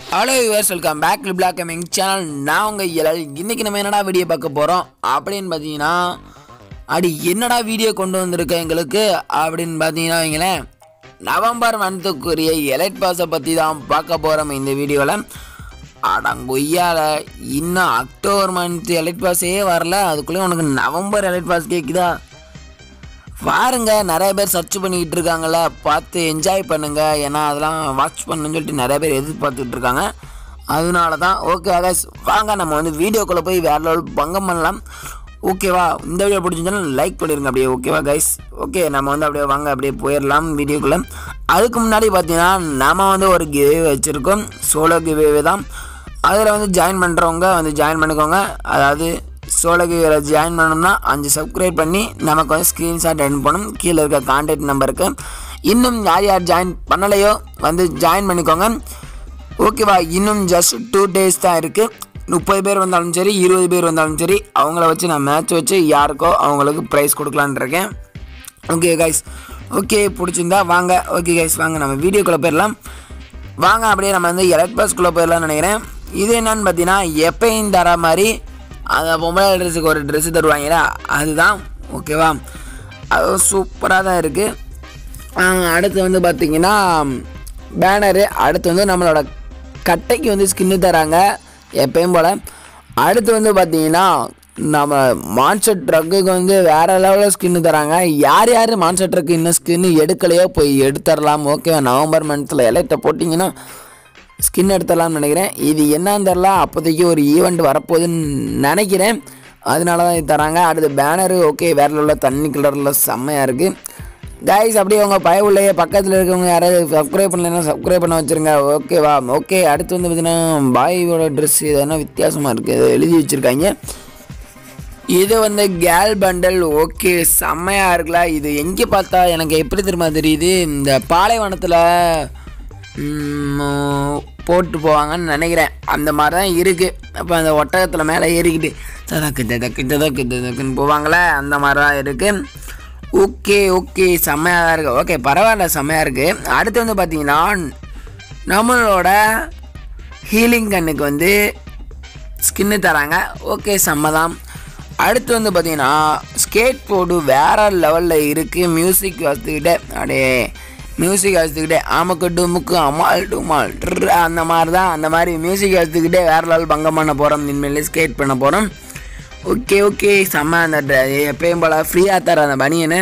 hello yours welcome back to black coming channel நான் உங்கள் இயலல் இன்றைக்கி நம்ம என்னடா வீடியோ பார்க்க போகிறோம் அப்படின்னு பார்த்தீங்கன்னா அடி என்னடா வீடியோ கொண்டு வந்திருக்க எங்களுக்கு அப்படின்னு பார்த்தீங்கன்னா வைங்களேன் நவம்பர் மந்த்துக்குரிய எலைட் பாஸை பற்றி தான் பார்க்க போகிறோம் இந்த வீடியோவில் அடங்கொய்யால இன்னும் அக்டோபர் மந்த் எலைட் பாஸே வரல அதுக்குள்ளே உனக்கு நவம்பர் எலைட் பாஸ் கேட்குதா பாருங்க நிறைய பேர் சர்ச் பண்ணிக்கிட்டு இருக்காங்கல்ல பார்த்து என்ஜாய் பண்ணுங்க ஏன்னா அதெல்லாம் வாட்ச் பண்ணணும்னு சொல்லிட்டு நிறைய பேர் எதிர்பார்த்துட்டு இருக்காங்க அதனால தான் ஓகே guys வாங்க நம்ம வந்து வீடியோக்குள்ளே போய் வேற லெவல் பங்கம் பண்ணலாம் ஓகேவா இந்த வீடியோ பிடிச்சிருந்தாலும் லைக் பண்ணிடுங்க அப்படியே ஓகேவா கைஸ் ஓகே நம்ம வந்து அப்படியே வாங்க அப்படியே போயிடலாம் வீடியோக்குள்ளே அதுக்கு முன்னாடி பார்த்தீங்கன்னா நம்ம வந்து ஒரு கிவே வச்சுருக்கோம் சோலோ கிவே தான் அதில் வந்து ஜாயின் பண்ணுறவங்க வந்து ஜாயின் பண்ணிக்கோங்க அதாவது சோழகிரியில் ஜாயின் பண்ணணும்னா அஞ்சு சப்ஸ்கிரைப் பண்ணி நமக்கு வந்து ஸ்க்ரீன்ஷாட் எடுத்து போகணும் கீழே இருக்க கான்டாக்ட் நம்பருக்கு இன்னும் யார் யார் ஜாயின் பண்ணலையோ வந்து ஜாயின் பண்ணிக்கோங்க ஓகேவா இன்னும் ஜஸ்ட் டூ டேஸ் தான் இருக்குது முப்பது பேர் வந்தாலும் சரி இருபது பேர் வந்தாலும் சரி அவங்கள வச்சு நான் மேட்ச் வச்சு யாருக்கோ அவங்களுக்கு ப்ரைஸ் கொடுக்கலான்னு இருக்கேன் ஓகே கைஸ் ஓகே பிடிச்சிருந்தா வாங்க ஓகே கைஸ் வாங்க நம்ம வீடியோக்குள்ளே போயிடலாம் வாங்க அப்படியே நம்ம வந்து எலக்ட் பஸ்க்குள்ளே போயிடலாம்னு நினைக்கிறேன் இது என்னன்னு பார்த்தீங்கன்னா எப்பயும் தர மாதிரி அந்த பொம்பளை ட்ரெஸ்ஸுக்கு ஒரு ட்ரெஸ்ஸு தருவாங்களா அதுதான் ஓகேவா அது சூப்பராக தான் இருக்குது அடுத்து வந்து பார்த்திங்கன்னா பேனரு அடுத்து வந்து நம்மளோட கட்டைக்கு வந்து ஸ்கின்னு தராங்க எப்பயும் போல் அடுத்து வந்து பார்த்தீங்கன்னா நம்ம மான்சர் ட்ரக்குக்கு வந்து வேறு லெவலில் ஸ்கின்னு தராங்க யார் யார் மான்சர் ட்ரக்கு இன்னும் ஸ்கின்னு எடுக்கலையோ போய் எடுத்துடலாம் ஓகேவா நவம்பர் மந்த்தில் எலைட்டை போட்டிங்கன்னா ஸ்கின் எடுத்துடலாம்னு நினைக்கிறேன் இது என்னன்னு தெரில அப்போதைக்கு ஒரு ஈவெண்ட் வரப்போகுதுன்னு நினைக்கிறேன் அதனால தான் இது தராங்க அடுத்து பேனரு ஓகே வேற உள்ள தண்ணி கலரில் செம்மையாக இருக்குது கைஸ் அப்படியே உங்கள் பய உள்ளே பக்கத்தில் இருக்கவங்க யாராவது சப்ஸ்கிரைப் பண்ணலைன்னா சப்ஸ்கிரைப் பண்ண வச்சுருங்க ஓகேவா ஓகே அடுத்து வந்து பார்த்தீங்கன்னா பாயோட ட்ரெஸ் எதனா வித்தியாசமாக இருக்குது எழுதி வச்சுருக்காங்க இது வந்து கேல் பண்டல் ஓகே செம்மையாக இருக்குல்ல இது எங்கே பார்த்தா எனக்கு எப்படி தெரியுமா தெரியுது இந்த பாலைவனத்தில் ம், போட்டு போவாங்கன்னு நினைக்கிறேன் அந்த மாதிரி தான் இருக்குது அப்போ அந்த ஒட்டகத்தில் மேலே ஏறிக்கிட்டு ததக்கு ததக்கு ததக்கு ததக்குன்னு போவாங்களே அந்த மாதிரி தான் இருக்குது ஓகே ஓகே செம்மையாக தான் இருக்குது ஓகே பரவாயில்ல செம்மையாக இருக்குது அடுத்து வந்து பார்த்தீங்கன்னா நம்மளோட ஹீலிங் கண்ணுக்கு வந்து ஸ்கின்னு தராங்க ஓகே செம்மதான் அடுத்து வந்து பார்த்தீங்கன்னா ஸ்கேட் போர்டு வேற லெவலில் இருக்குது மியூசிக் வச்சுக்கிட்டே அப்படியே மியூசிக் வச்சுக்கிட்டே ஆமக்கு டுமுக்கு அமால் டுமால் ட்ரு அந்த மாதிரி தான் அந்த மாதிரி மியூசிக் வச்சுக்கிட்டே வேற லெவல் பங்கம் பண்ண போகிறோம் இனிமேல் ஸ்கேட் பண்ண போகிறோம் ஓகே ஓகே செம்ம அந்த ட்ர- எப்பயும் போல் ஃப்ரீயாக தர அந்த பனியனு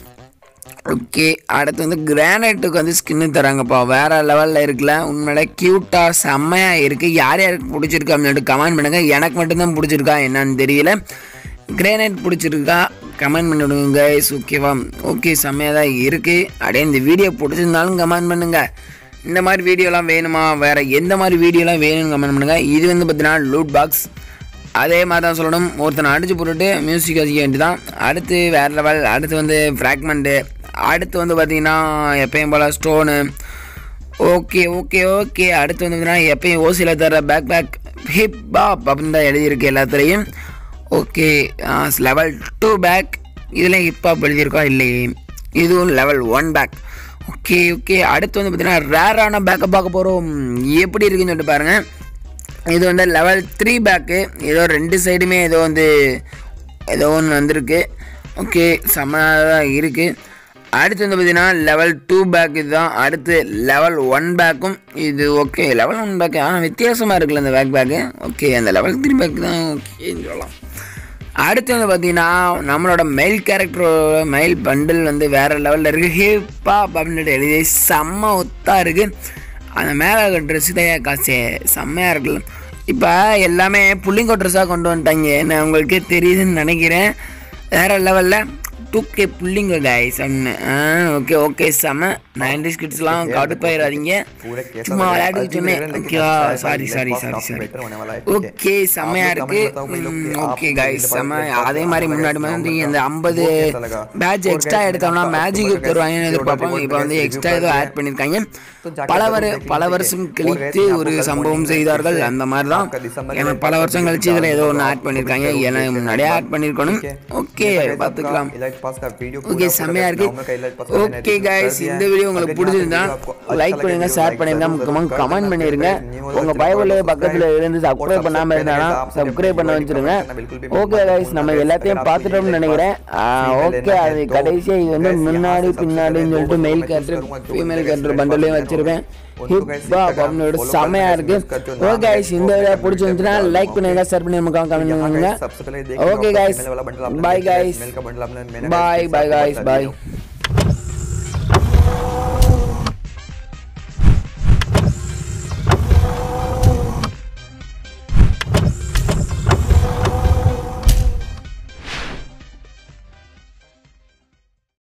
ஓகே அடுத்து வந்து கிரானைட்டுக்கு வந்து ஸ்கின்னு தராங்கப்பா வேறு லெவலில் இருக்குல்ல உண்மையில க்யூட்டாக செம்மையாக இருக்குது யார் யாருக்கு பிடிச்சிருக்கா அப்படின்னு கமெண்ட் பண்ணுங்கள் எனக்கு மட்டும்தான் பிடிச்சிருக்கா என்னன்னு தெரியல கிரானைட் பிடிச்சிருக்கா கமெண்ட் பண்ணி விடுங்க கைஸ் ஓகேவா ஓகே செம்மையாக தான் இருக்குது அப்படியே இந்த வீடியோ பிடிச்சிருந்தாலும் கமெண்ட் பண்ணுங்கள் இந்த மாதிரி வீடியோலாம் வேணுமா வேறு எந்த மாதிரி வீடியோலாம் வேணும்னு கமெண்ட் பண்ணுங்கள் இது வந்து பார்த்தீங்கன்னா லூட் பாக்ஸ் அதே மாதிரி தான் சொல்லணும் ஒருத்தனை அடிச்சு போட்டுட்டு மியூசிக் வச்சுக்க வேண்டியதான் அடுத்து வேறு லெவல் அடுத்து வந்து ஃப்ராக்மெண்ட்டு அடுத்து வந்து பார்த்திங்கன்னா எப்பயும் போல் ஸ்டோனு ஓகே ஓகே ஓகே அடுத்து வந்து பார்த்தீங்கன்னா எப்பயும் ஓசியில் தர பேக் பேக் ஹிப் பாப் அப்படின்னு தான் எழுதியிருக்கு எல்லாத்துலேயும் ஓகே லெவல் டூ பேக் இதில் ஹிப் ஹாப் எழுதியிருக்கா இல்லையே இதுவும் level one pack okay okay அடுத்து வந்து பார்த்தீங்கன்னா ரேரான பேக்கை பார்க்க போகிறோம் எப்படி இருக்குன்னு சொல்லிட்டு பாருங்கள் இது வந்து லெவல் த்ரீ பேக்கு ஏதோ ரெண்டு சைடுமே ஏதோ வந்து ஏதோ ஒன்று வந்திருக்கு ஓகே செம்மையாக இருக்குது அடுத்து வந்து பார்த்தீங்கன்னா லெவல் டூ பேக் இதுதான் அடுத்து லெவல் ஒன் பேக்கும் இது ஓகே லெவல் ஒன் பேக்கு ஆனால் வித்தியாசமாக இருக்குல்ல இந்த பேக் பேக்கு ஓகே அந்த லெவல் த்ரீ பேக் தான் ஓகேன்னு சொல்லலாம் அடுத்து வந்து பார்த்தீங்கன்னா நம்மளோட மெயில் கேரக்டரோட மெயில் பண்டில் வந்து வேறு லெவலில் இருக்குது ஹிப்பா அப்படின்னு எழுதி செம்ம ஒத்தா இருக்குது அந்த மேலே ட்ரெஸ்ஸு தான் காசு செம்மையாக இருக்குல்ல இப்போ எல்லாமே புள்ளிங்கோ ட்ரெஸ்ஸாக கொண்டு வந்துட்டாங்க நான் உங்களுக்கு தெரியுதுன்னு நினைக்கிறேன் வேறு லெவலில் டூ கே புள்ளிங்க கைஸ் அப்படின்னு ஆ ஓகே ஓகே செம்ம நைன்டி கிட்ஸ்லாம் கடுப்பாயிடாதீங்க சும்மா விளையாட்டுக்கு சொன்னேன் ஓகேவா sorry sorry sorry sorry okay செம்மையாக இருக்குது ஓகே கைஸ் செம்ம அதே மாதிரி முன்னாடி மாதிரி இந்த ஐம்பது பேட்ச் எக்ஸ்ட்ரா எடுத்தோம்னா மேஜிக் தருவாங்கன்னு எதிர்பார்ப்போம் இப்போ வந்து எக்ஸ்ட்ரா ஏதோ ஆட் பண்ணியிருக்காங்க பல வரு பல வருஷம் கழித்து ஒரு சம்பவம் செய்தார்கள் அந்த மாதிரி தான் ஏன்னா பல வருஷம் கழிச்சு இதில் ஏதோ ஒன்று ஆட் பண்ணியிருக்காங்க ஏன்னா முன்னாடியே ஆட் பண்ணியிருக்கணும் ஓகே பார்த்துக்கலாம் ஓகே செம்மையா இருக்கு ஓகே கைஸ் இந்த வீடியோ உங்களுக்கு பிடிச்சிருந்தா லைக் பண்ணுங்க ஷேர் பண்ணுங்க முக்கியமாக கமெண்ட் பண்ணிருங்க உங்க பைபிள் பக்கத்துல இருந்து சப்ஸ்கிரைப் பண்ணாம இருந்தானா சப்ஸ்கிரைப் பண்ண வச்சிருங்க ஓகே கைஸ் நம்ம எல்லாத்தையும் பார்த்துட்டோம்னு நினைக்கிறேன் ஓகே அது கடைசியா இது வந்து முன்னாடி பின்னாடின்னு சொல்லிட்டு மெயில் கேரக்டர் ஃபீமேல் கேரக்டர் பண்டலையும் வச்சிருப்பேன் ஹிப்பா அப்படின்னு செம்மையா இருக்கு ஓகே கைஸ் இந்த வீடியோ பிடிச்சிருந்துச்சுன்னா லைக் பண்ணுங்க ஷேர் பண்ணி நமக்கு கமெண்ட் பண்ணுங்க okay guys bye guys bye bye guys பாய்